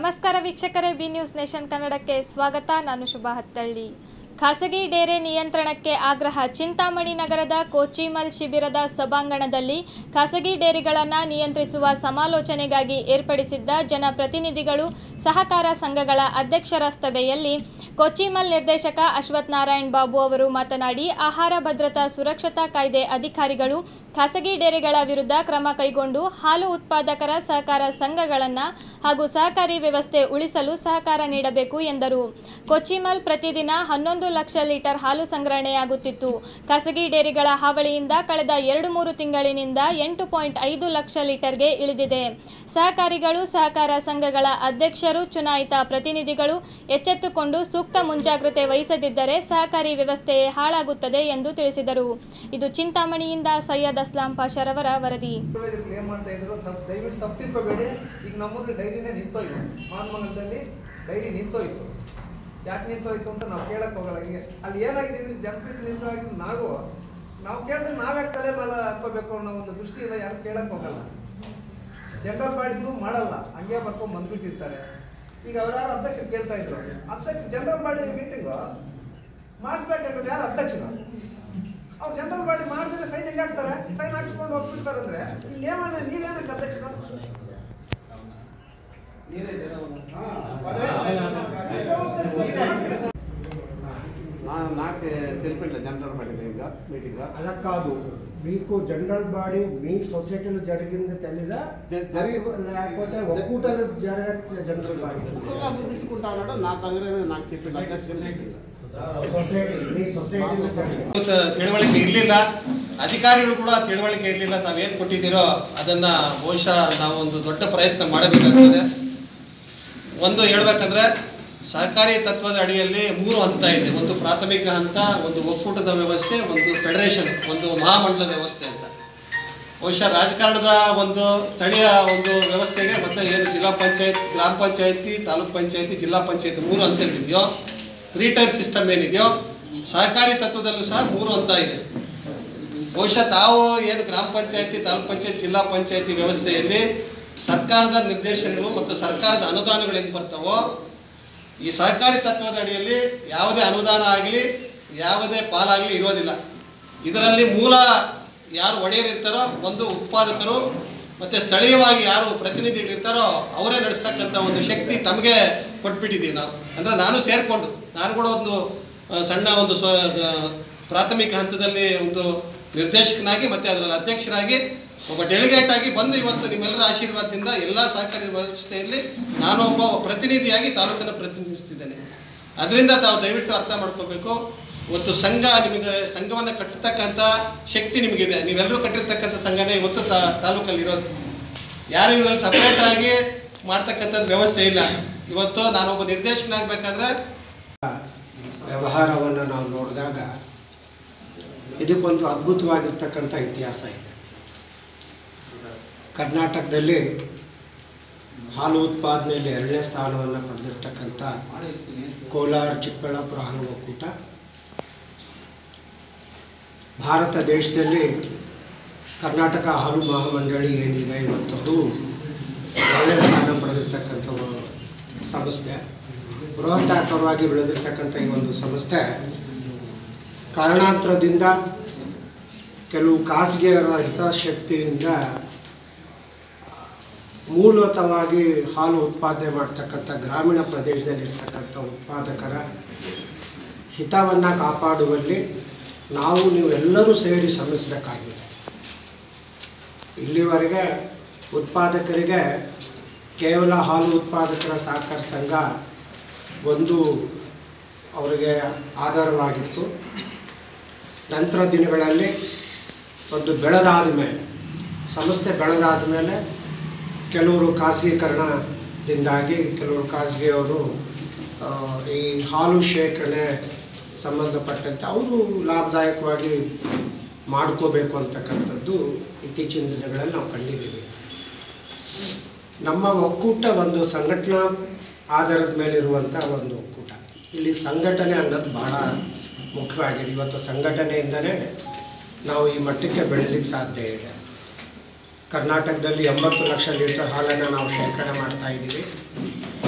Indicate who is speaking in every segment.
Speaker 1: ನಮಸ್ಕಾರ ವೀಕ್ಷಕರೇ B news nation ಕನ್ನಡಕ್ಕೆ ಸ್ವಾಗತ ನಾನು ಶುಭ ಹತ್ತಳ್ಳಿ ಖಾಸಗಿ ಡೇರೆ ನಿಯಂತ್ರಣಕ್ಕೆ ಆಗ್ರಹ ಚಿಂತಾಮಣಿ ನಗರದ ಕೋಚಿಮಲ್ ಶಿಬಿರದ ಸಭಾಂಗಣದಲ್ಲಿ ಖಾಸಗಿ ಡೇರಿಗಳನ್ನು ನಿಯಂತ್ರಿಸುವ ಸಮಾಲೋಚನೆಗಾಗಿ ಏರ್ಪಡಿಸಿದ್ದ ಜನಪ್ರತಿನಿಧಿಗಳು ಸಹಕಾರ ಸಂಘಗಳ ಅಧ್ಯಕ್ಷರ ಸಭೆಯಲ್ಲಿ ಕೊಚಿಮಲ್ ನಿರ್ದೇಶಕ ಅಶ್ವಥ್ ನಾರಾಯಣ್ ಬಾಬು ಅವರು ಮಾತನಾಡಿ ಆಹಾರ ಭದ್ರತಾ ಸುರಕ್ಷತಾ ಕಾಯ್ದೆ ಅಧಿಕಾರಿಗಳು ಖಾಸಗಿ ಡೇರೆಗಳ ವಿರುದ್ಧ ಕ್ರಮ ಕೈಗೊಂಡು ಹಾಲು ಉತ್ಪಾದಕರ ಸಹಕಾರ ಸಂಘಗಳನ್ನು ಹಾಗೂ ಸಹಕಾರಿ ವ್ಯವಸ್ಥೆ ಉಳಿಸಲು ಸಹಕಾರ ನೀಡಬೇಕು ಎಂದರು ಕೊಚಿಮಲ್ ಪ್ರತಿದಿನ ಹನ್ನೊಂದು ಲಕ್ಷ ಲೀಟರ್ ಹಾಲು ಸಂಗ್ರಹಣೆಯಾಗುತ್ತಿತ್ತು ಖಾಸಗಿ ಡೇರಿಗಳ ಹಾವಳಿಯಿಂದ ಕಳೆದ ಎರಡು ಮೂರು ತಿಂಗಳಿನಿಂದ ಎಂಟು ಪಾಯಿಂಟ್ ಐದು ಲಕ್ಷ ಲೀಟರ್ಗೆ ಇಳಿದಿದೆ ಸಹಕಾರಿಗಳು ಸಹಕಾರ ಸಂಘಗಳ ಅಧ್ಯಕ್ಷರು ಚುನಾಯಿತ ಪ್ರತಿನಿಧಿಗಳು ಎಚ್ಚೆತ್ತುಕೊಂಡು ಸೂಕ್ತ ಮುಂಜಾಗ್ರತೆ ವಹಿಸದಿದ್ದರೆ ಸಹಕಾರಿ ವ್ಯವಸ್ಥೆಯೇ ಹಾಳಾಗುತ್ತದೆ ಎಂದು ತಿಳಿಸಿದರು ಇದು ಚಿಂತಾಮಣಿಯಿಂದ ಸೈಯದ್ ಅಸ್ಲಾಂ ಪಾಷರವರ ವರದಿ
Speaker 2: ಕ್ಲೇಮ್ ಮಾಡ್ತಾ ಇದ್ರು ತಪ್ಪು ದಯವಿಟ್ಟು ತಪ್ಪು ತಿಳ್ಕೊಬೇಡಿ ಈಗ ನಮ್ಮೂರಲ್ಲಿ ಡೈರಿನೇ ನಿಂತೋಯ್ತು ಮಾನ್ಮಂಗಲದಲ್ಲಿ ಡೈರಿ ನಿಂತೋಯ್ತು ಯಾಕೆ ನಿಂತೋಯ್ತು ಅಂತ ನಾವು ಕೇಳಕ್ ಹೋಗಲ್ಲ ಈಗ ಅಲ್ಲಿ ಏನಾಗಿದೆ ಅಂದ್ರೆ ಜನಪ್ರತಿನಿಧಿಗಳಾಗಿ ನಾವು ನಾವು ಕೇಳಿದ್ರೆ ನಾವೇ ತಲೆ ಮೇಲೆ ಹಾಕೋಬೇಕು ಅನ್ನೋ ಒಂದು ದೃಷ್ಟಿಯಿಂದ ಯಾರು ಕೇಳಕ್ ಹೋಗಲ್ಲ ಜನರಲ್ ಬಾಡಿಗೂ ಮಾಡಲ್ಲ ಹಂಗೆ ಬರ್ಕೊಂಡ್ ಬಂದ್ಬಿಟ್ಟಿರ್ತಾರೆ ಈಗ ಅವರಾರು ಅಧ್ಯಕ್ಷರು ಕೇಳ್ತಾ ಇದ್ರು ಅಧ್ಯಕ್ಷ ಜನರಲ್ ಬಾಡಿ ಮೀಟಿಂಗು ಮಾಡಿಸ್ಬೇಕಾಗಿರೋದು ಯಾರು ಅಧ್ಯಕ್ಷರು ಅವ್ರು ಜನರಲ್ ಬಾಡಿ ಮಾಡಿದ್ರೆ ಸೈನ್ ಹೆಂಗ್ ಹಾಕ್ತಾರೆ ಸೈನ್ ಹಾಕ್ಸ್ಕೊಂಡು ಹೋಗ್ಬಿಡ್ತಾರೆ ಅಂದ್ರೆ ಇಲ್ಲಿ ಏಮಣ್ಣ ನೀವೇನಕ್ಕೆ ಅಧ್ಯಕ್ಷರು
Speaker 3: నా నాకు తెలిపిట్లే జనరల్ పడింది ఇంకా మీటింగ్
Speaker 4: అలా కాదు మీకు జనరల్ బాడీ మీ సొసైటీలో జరిగింది తెలీదా
Speaker 3: జ- జరిగి-
Speaker 4: లేకపోతే ఒక్కూటలో జరగ జనరల్ బాడీ
Speaker 3: తీసుకుంటా ఉన్నాడు నా దగ్గర నాకు చెప్పిండు అధ్యక్షుడు చెప్పిండు.
Speaker 4: సొసైటీ మీ సొసైటీలో జరిగింది
Speaker 5: ಇವತ್ತು ತಿಳುವಳಿಕೆ ಇರಲಿಲ್ಲ ಅಧಿಕಾರಿಗಳು ಕೂಡ ತಿಳುವಳಿಕೆ ಇರಲಿಲ್ಲ ತಾವೇನು ಕೊಟ್ಟಿದ್ದೀರೋ ಅದನ್ನು ಬಹುಶಃ ನಾವು ಒಂದು ದೊಡ್ಡ ಪ್ರಯತ್ನ ಮಾಡಬೇಕಾಗ್ತದೆ ಒಂದು ಹೇಳ್ಬೇಕಂದ್ರೆ ಸಹಕಾರಿ ತತ್ವದ ಅಡಿಯಲ್ಲಿ ಮೂರು ಹಂತ ಇದೆ ಒಂದು ಪ್ರಾಥಮಿಕ ಹಂತ ಒಂದು ಒಕ್ಕೂಟದ ವ್ಯವಸ್ಥೆ ಒಂದು ಫೆಡರೇಷನ್ ಒಂದು ಮಹಾಮಂಡಲ ವ್ಯವಸ್ಥೆ ಅಂತ ಬಹುಶಃ ರಾಜಕಾರಣದ ಒಂದು ಸ್ಥಳೀಯ ಒಂದು ವ್ಯವಸ್ಥೆಗೆ ಮತ್ತು ಏನು ಜಿಲ್ಲಾ ಪಂಚಾಯತ್ ಗ್ರಾಮ ಪಂಚಾಯತಿ ತಾಲೂಕ್ ಪಂಚಾಯತಿ ಜಿಲ್ಲಾ ಪಂಚಾಯತಿ ಮೂರು ಹಂತಗಳಿದೆಯೋ ತ್ರೀ ಟೈರ್ ಸಿಸ್ಟಮ್ ಏನಿದೆಯೋ ಸಹಕಾರಿ ತತ್ವದಲ್ಲೂ ಸಹ ಮೂರು ಹಂತ ಇದೆ ಬಹುಶಃ ತಾವು ಏನು ಗ್ರಾಮ ಪಂಚಾಯತಿ ತಾಲೂಕ್ ಪಂಚಾಯತ್ ಜಿಲ್ಲಾ ಪಂಚಾಯತಿ ವ್ಯವಸ್ಥೆಯಲ್ಲಿ ಸರ್ಕಾರದ ನಿರ್ದೇಶನಗಳು ಮತ್ತು ಸರ್ಕಾರದ ಅನುದಾನಗಳು ಹೆಂಗೆ ಬರ್ತಾವೋ ಈ ಸಹಕಾರಿ ತತ್ವದ ಅಡಿಯಲ್ಲಿ ಯಾವುದೇ ಅನುದಾನ ಆಗಲಿ ಯಾವುದೇ ಪಾಲಾಗಲಿ ಇರೋದಿಲ್ಲ ಇದರಲ್ಲಿ ಮೂಲ ಯಾರು ಒಡೆಯರು ಇರ್ತಾರೋ ಒಂದು ಉತ್ಪಾದಕರು ಮತ್ತು ಸ್ಥಳೀಯವಾಗಿ ಯಾರು ಪ್ರತಿನಿಧಿಗಳಿರ್ತಾರೋ ಅವರೇ ನಡೆಸ್ತಕ್ಕಂಥ ಒಂದು ಶಕ್ತಿ ತಮಗೆ ಕೊಟ್ಬಿಟ್ಟಿದ್ದೀವಿ ನಾವು ಅಂದರೆ ನಾನು ಸೇರಿಕೊಂಡು ನಾನು ಕೂಡ ಒಂದು ಆ, ಸಣ್ಣ ಒಂದು ಸ್ವ ಆ, ಪ್ರಾಥಮಿಕ ಹಂತದಲ್ಲಿ ಒಂದು ನಿರ್ದೇಶಕನಾಗಿ ಮತ್ತು ಅದರಲ್ಲಿ ಅಧ್ಯಕ್ಷರಾಗಿ ಒಬ್ಬ ಡೆಲಿಗೇಟ್ ಆಗಿ ಬಂದು ಇವತ್ತು ನಿಮ್ಮೆಲ್ಲರ ಆಶೀರ್ವಾದದಿಂದ ಎಲ್ಲ ಸಹಕಾರಿ ವ್ಯವಸ್ಥೆಯಲ್ಲಿ ನಾನು ಒಬ್ಬ ಪ್ರತಿನಿಧಿಯಾಗಿ ತಾಲೂಕನ್ನು ಪ್ರತಿನಿಧಿಸ್ತಿದ್ದೇನೆ ಅದರಿಂದ ತಾವು ದಯವಿಟ್ಟು ಅರ್ಥ ಮಾಡ್ಕೋಬೇಕು ಇವತ್ತು ಸಂಘ ನಿಮಗೆ ಸಂಘವನ್ನು ಕಟ್ಟತಕ್ಕಂಥ ಶಕ್ತಿ ನಿಮಗಿದೆ ನೀವೆಲ್ಲರೂ ಕಟ್ಟಿರ್ತಕ್ಕಂಥ ಸಂಘನೇ ಇವತ್ತು ತಾ ತಾಲೂಕಲ್ಲಿ ಇರೋದು ಯಾರು ಇದರಲ್ಲಿ ಸಪ್ರೇಟ್ ಆಗಿ ಮಾಡ್ತಕ್ಕಂಥದ್ದು ವ್ಯವಸ್ಥೆ ಇಲ್ಲ ಇವತ್ತು ನಾನೊಬ್ಬ ನಿರ್ದೇಶಕನಾಗಬೇಕಾದ್ರೆ
Speaker 4: ವ್ಯವಹಾರವನ್ನು ನಾವು ನೋಡಿದಾಗ ಇದಕ್ಕೊಂದು ಅದ್ಭುತವಾಗಿರ್ತಕ್ಕಂಥ ಇತಿಹಾಸ ಇದೆ ಕರ್ನಾಟಕದಲ್ಲಿ ಹಾಲು ಉತ್ಪಾದನೆಯಲ್ಲಿ ಎರಡನೇ ಸ್ಥಾನವನ್ನು ಪಡೆದಿರ್ತಕ್ಕಂಥ ಕೋಲಾರ ಚಿಕ್ಕಬಳ್ಳಾಪುರ ಹಾಲು ಒಕ್ಕೂಟ ಭಾರತ ದೇಶದಲ್ಲಿ ಕರ್ನಾಟಕ ಹಾಲು ಮಹಾಮಂಡಳಿ ಏನಿದೆ ಇವತ್ತು ಅದು ಎರಡನೇ ಸ್ಥಾನ ಪಡೆದಿರ್ತಕ್ಕಂಥ ಒಂದು ಸಂಸ್ಥೆ ಬೃಹತ್ತಾಕಾರವಾಗಿ ಬೆಳೆದಿರ್ತಕ್ಕಂಥ ಈ ಒಂದು ಸಂಸ್ಥೆ ಕಾರಣಾಂತರದಿಂದ ಕೆಲವು ಖಾಸಗಿಯವರ ಹಿತಾಸಕ್ತಿಯಿಂದ ಮೂಲತವಾಗಿ ಹಾಲು ಉತ್ಪಾದನೆ ಮಾಡ್ತಕ್ಕಂಥ ಗ್ರಾಮೀಣ ಪ್ರದೇಶದಲ್ಲಿರ್ತಕ್ಕಂಥ ಉತ್ಪಾದಕರ ಹಿತವನ್ನು ಕಾಪಾಡುವಲ್ಲಿ ನಾವು ನೀವೆಲ್ಲರೂ ಸೇರಿ ಶ್ರಮಿಸಬೇಕಾಗಿದೆ ಇಲ್ಲಿವರೆಗೆ ಉತ್ಪಾದಕರಿಗೆ ಕೇವಲ ಹಾಲು ಉತ್ಪಾದಕರ ಸಹಕಾರ ಸಂಘ ಒಂದು ಅವರಿಗೆ ಆಧಾರವಾಗಿತ್ತು ನಂತರ ದಿನಗಳಲ್ಲಿ ಒಂದು ಬೆಳೆದಾದ ಮೇಲೆ ಸಂಸ್ಥೆ ಬೆಳೆದಾದ ಮೇಲೆ ಕೆಲವರು ಖಾಸಗೀಕರಣದಿಂದಾಗಿ ಕೆಲವರು ಖಾಸಗಿಯವರು ಆ, ಈ ಹಾಲು ಶೇಖರಣೆ ಸಂಬಂಧಪಟ್ಟಂತೆ ಅವರು ಲಾಭದಾಯಕವಾಗಿ ಮಾಡ್ಕೋಬೇಕು ಅಂತಕ್ಕಂಥದ್ದು ಇತ್ತೀಚಿನ ದಿನಗಳಲ್ಲಿ ನಾವು ಕಂಡಿದ್ದೀವಿ ನಮ್ಮ ಒಕ್ಕೂಟ ಒಂದು ಸಂಘಟನಾ ಆಧಾರದ ಮೇಲಿರುವಂಥ ಒಂದು ಒಕ್ಕೂಟ ಇಲ್ಲಿ ಸಂಘಟನೆ ಅನ್ನೋದು ಬಹಳ ಮುಖ್ಯವಾಗಿದೆ ಇವತ್ತು ಸಂಘಟನೆಯಿಂದಲೇ ನಾವು ಈ ಮಟ್ಟಕ್ಕೆ ಬೆಳೀಲಿಕ್ಕೆ ಸಾಧ್ಯ ಇದೆ ಕರ್ನಾಟಕದಲ್ಲಿ ಎಂಬತ್ತು ಲಕ್ಷ ಲೀಟರ್ ಹಾಲನ್ನು ನಾವು ಶೇಖರಣೆ ಮಾಡ್ತಾ ಇದ್ದೀವಿ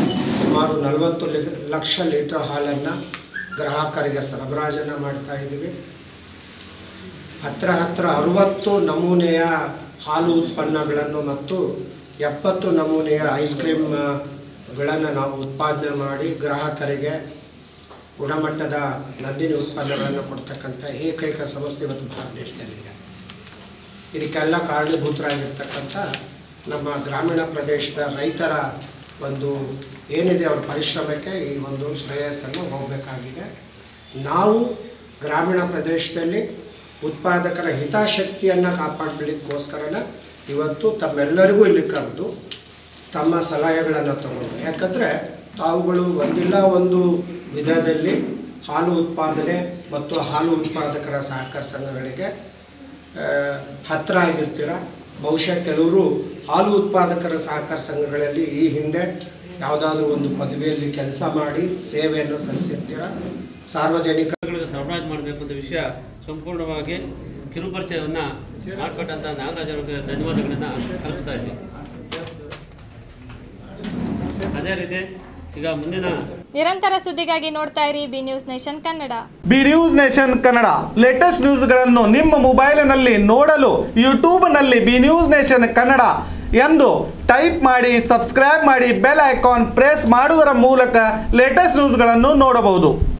Speaker 4: ಸುಮಾರು ನಲವತ್ತು ಲಿ- ಲಕ್ಷ ಲೀಟರ್ ಹಾಲನ್ನು ಗ್ರಾಹಕರಿಗೆ ಸರಬರಾಜನ್ನು ಮಾಡ್ತಾ ಇದ್ದೀವಿ ಹತ್ತಿರ ಹತ್ತಿರ ಅರುವತ್ತು ನಮೂನೆಯ ಹಾಲು ಉತ್ಪನ್ನಗಳನ್ನು ಮತ್ತು ಎಪ್ಪತ್ತು ನಮೂನೆಯ ಐಸ್ ಕ್ರೀಮ್ಗಳನ್ನು ನಾವು ಉತ್ಪಾದನೆ ಮಾಡಿ ಗ್ರಾಹಕರಿಗೆ ಗುಣಮಟ್ಟದ ನಂದಿನಿ ಉತ್ಪನ್ನಗಳನ್ನು ಕೊಡ್ತಕ್ಕಂಥ ಏಕೈಕ ಸಂಸ್ಥೆ ಇವತ್ತು ಭಾರತ ದೇಶದಲ್ಲಿದೆ ಇದಕ್ಕೆಲ್ಲ ಕಾರಣೀಭೂತರಾಗಿರ್ತಕ್ಕಂಥ ನಮ್ಮ ಗ್ರಾಮೀಣ ಪ್ರದೇಶದ ರೈತರ ಒಂದು ಏನಿದೆ ಅವ್ರ ಪರಿಶ್ರಮಕ್ಕೆ ಈ ಒಂದು ಶ್ರೇಯಸ್ಸನ್ನು ಹೋಗಬೇಕಾಗಿದೆ ನಾವು ಗ್ರಾಮೀಣ ಪ್ರದೇಶದಲ್ಲಿ ಉತ್ಪಾದಕರ ಹಿತಾಸಕ್ತಿಯನ್ನು ಕಾಪಾಡಲಿಕ್ಕೋಸ್ಕರನ ಇವತ್ತು ತಮ್ಮೆಲ್ಲರಿಗೂ ಇಲ್ಲಿ ಕರೆದು ತಮ್ಮ ಸಲಹೆಗಳನ್ನು ತಗೊಂಡು ಯಾಕಂದರೆ ತಾವುಗಳು ಒಂದಿಲ್ಲ ಒಂದು ವಿಧದಲ್ಲಿ ಹಾಲು ಉತ್ಪಾದನೆ ಮತ್ತು ಹಾಲು ಉತ್ಪಾದಕರ ಸಹಕಾರ ಸಂಘಗಳಿಗೆ ಆ, ಹತ್ರ ಆಗಿರ್ತೀರ ಬಹುಶಃ ಕೆಲವರು ಹಾಲು ಉತ್ಪಾದಕರ ಸಹಕಾರ ಸಂಘಗಳಲ್ಲಿ ಈ ಹಿಂದೆ ಯಾವುದಾದ್ರೂ ಒಂದು ಪದವಿಯಲ್ಲಿ ಕೆಲಸ ಮಾಡಿ ಸೇವೆಯನ್ನು ಸಲ್ಲಿಸಿರ್ತೀರ ಸಾರ್ವಜನಿಕ
Speaker 6: ಗಳಿಗೆ ಸರಬರಾಜು ಮಾಡಬೇಕು ಅಂತ ವಿಷಯ ಸಂಪೂರ್ಣವಾಗಿ ಕಿರುಪರಿಚಯವನ್ನ ಮಾಡಿಕೊಟ್ಟಂತ ನಾಗರಾಜ್ ಅವರಿಗೆ ಧನ್ಯವಾದಗಳನ್ನ ಕಲಿಸ್ತಾ ಇದ್ವಿ ಅದೇ ರೀತಿ ಈಗ ಮುಂದಿನ
Speaker 1: ನಿರಂತರ ಸುದ್ದಿಗಾಗಿ ನೋಡ್ತಾ ಇರಿ B news nation Kannada
Speaker 7: B news nation Kannada latest ನ್ಯೂಸ್ಗಳನ್ನು ನಿಮ್ಮ ಮೊಬೈಲಿನಲ್ಲಿ ನೋಡಲು ಯೂಟ್ಯೂಬ್ನಲ್ಲಿ ಬಿ ನ್ಯೂಸ್ ನೇಷನ್ ಕನ್ನಡ ಎಂದು ಟೈಪ್ ಮಾಡಿ ಸಬ್ಸ್ಕ್ರೈಬ್ ಮಾಡಿ ಬೆಲ್ ಐಕಾನ್ ಪ್ರೆಸ್ ಮಾಡುವುದರ ಮೂಲಕ ಲೇಟೆಸ್ಟ್ ನ್ಯೂಸ್ಗಳನ್ನು ನೋಡಬಹುದು